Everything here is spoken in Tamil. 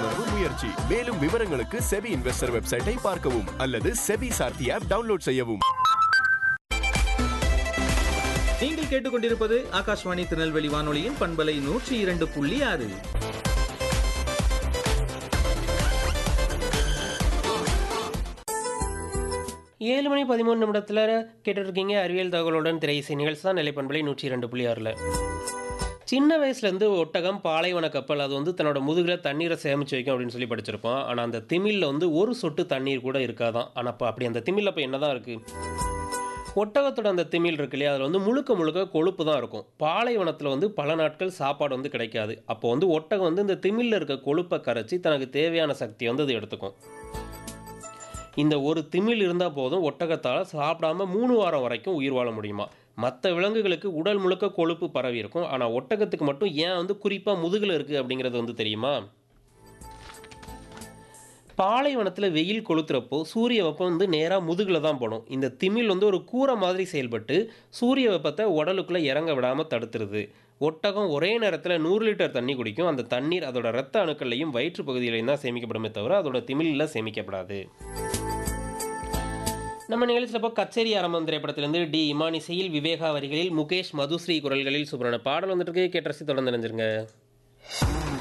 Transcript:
விழிப்புணர்வு முயற்சி மேலும் விவரங்களுக்கு செபி இன்வெஸ்டர் வெப்சைட்டை பார்க்கவும் அல்லது செபி சார்த்தி ஆப் டவுன்லோட் செய்யவும் நீங்கள் கேட்டுக்கொண்டிருப்பது ஆகாஷ்வாணி திருநெல்வேலி வானொலியின் பண்பலை நூற்றி இரண்டு புள்ளி ஆறு ஏழு மணி பதிமூணு நிமிடத்தில் கேட்டுட்டு இருக்கீங்க அறிவியல் தகவலுடன் திரை இசை நிகழ்ச்சி தான் நிலைப்பண்பலை நூற்றி ரெண்டு புள்ளி ஆறில் சின்ன வயசுலேருந்து ஒட்டகம் பாலைவன கப்பல் அது வந்து தன்னோட முதுகில் தண்ணீரை சேமிச்சு வைக்கும் அப்படின்னு சொல்லி படிச்சிருப்போம் ஆனால் அந்த திமிலில் வந்து ஒரு சொட்டு தண்ணீர் கூட இருக்காதான் ஆனால் இப்போ அப்படி அந்த திமிலில் இப்போ என்ன தான் இருக்குது ஒட்டகத்தோட அந்த திமில் இருக்கு இல்லையா அதில் வந்து முழுக்க முழுக்க கொழுப்பு தான் இருக்கும் பாலைவனத்தில் வந்து பல நாட்கள் சாப்பாடு வந்து கிடைக்காது அப்போ வந்து ஒட்டகம் வந்து இந்த திமிலில் இருக்க கொழுப்பை கரைச்சி தனக்கு தேவையான சக்தியை வந்து அது எடுத்துக்கும் இந்த ஒரு திமில் இருந்தால் போதும் ஒட்டகத்தால் சாப்பிடாம மூணு வாரம் வரைக்கும் உயிர் வாழ முடியுமா மற்ற விலங்குகளுக்கு உடல் முழுக்க கொழுப்பு பரவி இருக்கும் ஆனால் ஒட்டகத்துக்கு மட்டும் ஏன் வந்து குறிப்பாக முதுகில் இருக்குது அப்படிங்கிறது வந்து தெரியுமா பாலைவனத்தில் வெயில் கொளுத்துறப்போ சூரிய வெப்பம் வந்து நேராக முதுகில் தான் படும் இந்த திமில் வந்து ஒரு கூரை மாதிரி செயல்பட்டு சூரிய வெப்பத்தை உடலுக்குள்ளே இறங்க விடாமல் தடுத்துருது ஒட்டகம் ஒரே நேரத்தில் நூறு லிட்டர் தண்ணி குடிக்கும் அந்த தண்ணீர் அதோட ரத்த அணுக்கள்லையும் வயிற்று பகுதியிலையும் தான் சேமிக்கப்படுமே தவிர அதோட திமிலில் சேமிக்கப்படாது நம்ம நிகழ்ச்சியில் இப்போ கச்சேரி ஆரம்பம் திரைப்படத்திலிருந்து டி இமான் இசையில் விவேகா வரிகளில் முகேஷ் மதுஸ்ரீ குரல்களில் சூப்பரான பாடல் வந்துட்டு இருக்கு கேட்டு ரசி தொடர்ந்து நினைஞ்சிருங்க